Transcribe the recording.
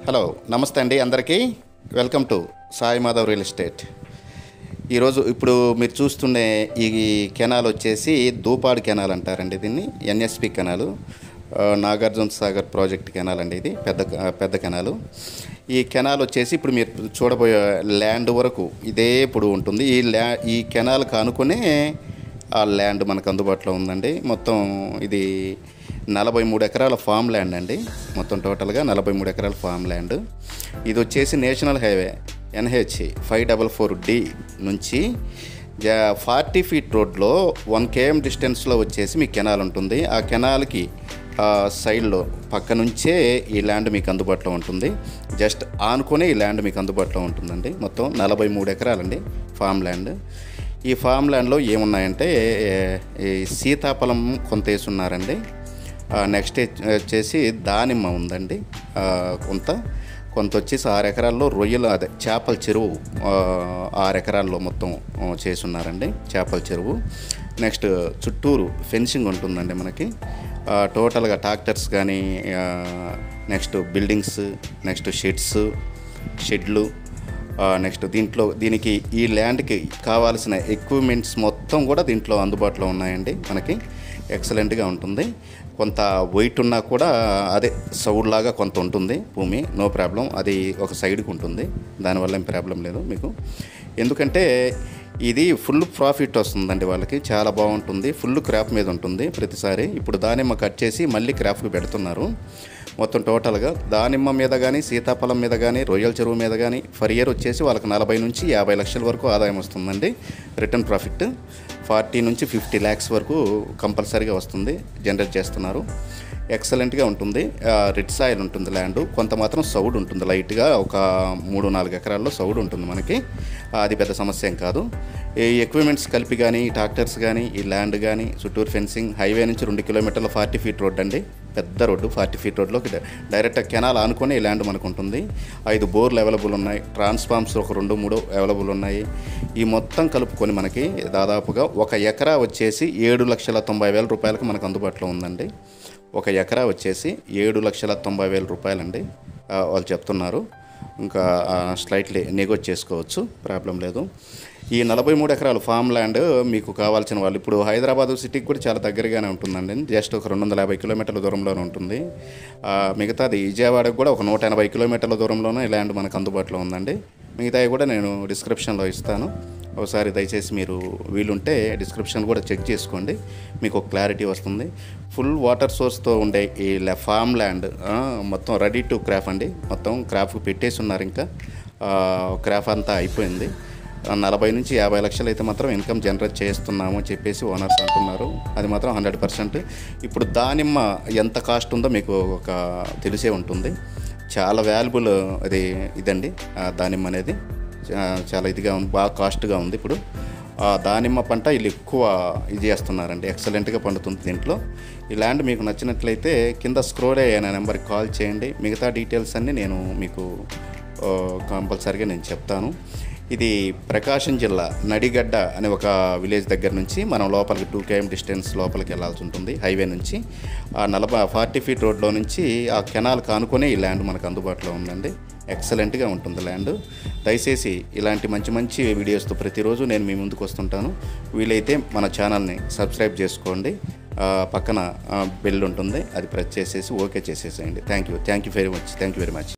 hello నమస్తే అండి అందరికీ welcome to Sai Madhav real estate ఈరోజు ఇప్పుడు మీరు చూస్తుండే ఈ కెనాల్ వచ్చేసి దూపాడు కెనాల్ అంటారండి దీన్ని ఎన్ఎస్పి కెనాలు ఆ, నాగార్జున సాగర్ ప్రాజెక్ట్ కెనాల్ అండి ఇది పెద్ద పెద్ద కెనాలు ఈ కెనాల్ వచ్చేసి ఇప్పుడు మీరు చూడబోయే ల్యాండ్ వరకు ఇదే ఇప్పుడు ఉంటుంది ఈ ల్యా ఈ కెనాల్ కానుకునే ఆ ల్యాండ్ మనకు అందుబాటులో ఉందండి మొత్తం ఇది నలభై మూడు ఎకరాల ఫామ్ ల్యాండ్ అండి మొత్తం టోటల్గా నలభై మూడు ఎకరాల ఫామ్ ల్యాండ్ ఇది వచ్చేసి national highway NH five double four D నుంచి జా ఫార్టీ ఫీట్ రోడ్లో వన్ కేఎం డిస్టెన్స్లో వచ్చేసి మీకు కెనాల్ ఉంటుంది ఆ కెనాల్కి ఆ, సైడ్లో పక్క నుంచే ఈ ల్యాండ్ మీకు అందుబాటులో ఉంటుంది జస్ట్ ఆనుకునే ఈ ల్యాండ్ మీకు అందుబాటులో ఉంటుందండి మొత్తం నలభై మూడు ఎకరాలండి ఫామ్ ల్యాండ్ ఈ ఫామ్ ల్యాండ్లో ఏమున్నాయంటే ఏ- ఈ సీతాఫలం కొంత వేసున్నారండి నెక్స్ట్ వచ్చేసి దానిమ్మ ఉందండి ఆ, కొంత కొంత వచ్చేసి ఆరు ఎకరాల్లో రొయ్యలు అదే చేపల చెరువు ఆ, ఆరు ఎకరాల్లో మొత్తం ఆ, చేసున్నారండి చేపల చెరువు నెక్స్ట్ చుట్టూరు ఫెన్సింగ్ ఉంటుందండి మనకి ఆ, టోటల్గా ట్రాక్టర్స్ కానీ ఆ, నెక్స్ట్ బిల్డింగ్స్ నెక్స్ట్ షెడ్స్ షెడ్లు ఆ, నెక్స్ట్ దీంట్లో దీనికి ఈ ల్యాండ్కి కావాల్సిన ఎక్విప్మెంట్స్ మొత్తం కూడా దీంట్లో అందుబాటులో ఉన్నాయండి మనకి ఎక్సలెంట్గా ఉంటుంది కొంత వెయిట్ ఉన్నా కూడా అదే సౌడ్ లాగా కొంత ఉంటుంది భూమి నో ప్రాబ్లం అది ఒక సైడ్కి ఉంటుంది దానివల్ల ఏం ప్రాబ్లం లేదు మీకు ఎందుకంటే ఇది ఫుల్ ప్రాఫిట్ వస్తుందండి వాళ్ళకి చాలా బాగుంటుంది ఫుల్ క్రాప్ మీద ఉంటుంది ప్రతిసారి ఇప్పుడు దానిమ్మ కట్ చేసి మళ్ళీ క్రాప్కి పెడుతున్నారు మొత్తం టోటల్గా దానిమ్మ మీద కానీ సీతాఫలం మీద కానీ రొయ్యల చెరువు మీద కానీ ఫర్ ఇయర్ వచ్చేసి వాళ్ళకి నలభై నుంచి యాభై లక్షల వరకు ఆదాయం వస్తుందండి రిటర్న్ ప్రాఫిట్ ఫార్టీ నుంచి ఫిఫ్టీ ల్యాక్స్ వరకు కంపల్సరీగా వస్తుంది జనరేట్ చేస్తున్నారు ఎక్సలెంట్గా ఉంటుంది రిడ్ సాయిల్ ఉంటుంది ల్యాండ్ కొంత మాత్రం సౌడ్ ఉంటుంది లైట్గా ఒక మూడు నాలుగు ఎకరాల్లో సౌడ్ ఉంటుంది మనకి ఆ, అది పెద్ద సమస్య ఏం కాదు ఈ ఎక్విప్మెంట్స్ కలిపి కానీ ఈ ట్రాక్టర్స్ కానీ ఈ ల్యాండ్ కానీ చుట్టూరు ఫెన్సింగ్ హైవే నుంచి రెండు కిలోమీటర్ల ఫార్టీ ఫీట్ రోడ్ అండి పెద్ద రోడ్డు ఫార్టీ ఫీట్ రోడ్లోకి డైరెక్ట్ కెనాల్ ఆనుకొని ఈ ల్యాండ్ మనకు ఉంటుంది ఐదు బోర్లు అవైలబుల్ ఉన్నాయి ట్రాన్స్ఫార్మ్స్ ఒక రెండు మూడు అవైలబుల్ ఉన్నాయి ఈ మొత్తం కలుపుకొని మనకి దాదాపుగా ఒక ఎకరా వచ్చేసి ఏడు లక్షల తొంభై వేల రూపాయలకు మనకు అందుబాటులో ఉందండి ఒక ఎకరా వచ్చేసి ఏడు లక్షల తొంభై వేల రూపాయలండి ఆ, వాళ్ళు చెప్తున్నారు ఇంకా స్లైట్లీ నెగోట్ చేసుకోవచ్చు ప్రాబ్లం లేదు ఈ నలభై మూడు ఎకరాలు ఫామ్ ల్యాండ్ మీకు కావాల్సిన వాళ్ళు ఇప్పుడు హైదరాబాద్ సిటీకి కూడా చాలా దగ్గరగానే ఉంటుందండి జస్ట్ ఒక రెండు వందల యాభై కిలోమీటర్ల దూరంలోనే ఉంటుంది ఆ, మిగతాది విజయవాడకు కూడా ఒక నూట ఎనభై కిలోమీటర్ల దూరంలోనే ఈ ల్యాండ్ మనకు అందుబాటులో ఉందండి మిగతావి కూడా నేను డిస్క్రిప్షన్లో ఇస్తాను ఒకసారి దయచేసి మీరు వీలుంటే డిస్క్రిప్షన్ కూడా చెక్ చేసుకోండి మీకు ఒక క్లారిటీ వస్తుంది ఫుల్ వాటర్ సోర్స్తో ఉండే ఈ ల- ఫామ్ ల్యాండ్ ఆ, మొత్తం రెడీ టు క్రాఫ్ అండి మొత్తం క్రాఫ్కి పెట్టేసి ఉన్నారు ఇంకా ఆ, క్రాఫ్ అంతా అయిపోయింది ఆ, నలభై నుంచి యాభై లక్షలు అయితే మాత్రం ఇన్కమ్ జనరేట్ చేస్తున్నాము అని చెప్పేసి ఓనర్స్ అంటున్నారు అది మాత్రం హండ్రెడ్ పర్సెంట్ ఇప్పుడు దానిమ్మ ఎంత కాస్ట్ ఉందో మీకు ఒక తెలిసే ఉంటుంది చాలా వాల్యుబుల్ అది ఇదండి ఆ దానిమ్మ అనేది చా- చాలా ఇదిగా ఉంది బాగా కాస్ట్గా ఉంది ఇప్పుడు ఆ దానిమ్మ పంట వీళ్ళు ఎక్కువ ఇది చేస్తున్నారండి ఎక్సలెంట్గా పండుతుంది దీంట్లో ఈ ల్యాండ్ మీకు నచ్చినట్లయితే కింద స్క్రోల్ అయ్యే నా నెంబర్కి కాల్ చేయండి మిగతా డీటెయిల్స్ అన్నీ నేను మీకు ఆ, కంపల్సరీగా నేను చెప్తాను ఇది ప్రకాశం జిల్లా నడిగడ్డ అనే ఒక విలేజ్ దగ్గర నుంచి మనం లోపలికి టూ కేఎం డిస్టెన్స్ లోపలికి వెళ్ళాల్సి ఉంటుంది హైవే నుంచి ఆ నలభై ఫార్టీ ఫీట్ రోడ్లో నుంచి ఆ కెనాల్ కానుకొనే ఈ ల్యాండ్ మనకు అందుబాటులో ఉందండి ఎక్సలెంట్గా ఉంటుంది ల్యాండ్ దయచేసి ఇలాంటి మంచి మంచి వీడియోస్తో ప్రతిరోజు నేను మీ ముందుకు వస్తుంటాను వీలైతే మన ఛానల్ని సబ్స్క్రైబ్ చేసుకోండి ఆ, పక్కన బెల్ ఉంటుంది అది ప్రెస్ చేసేసి ఓకే చేసేసేయండి thank you thank you very much thank you very much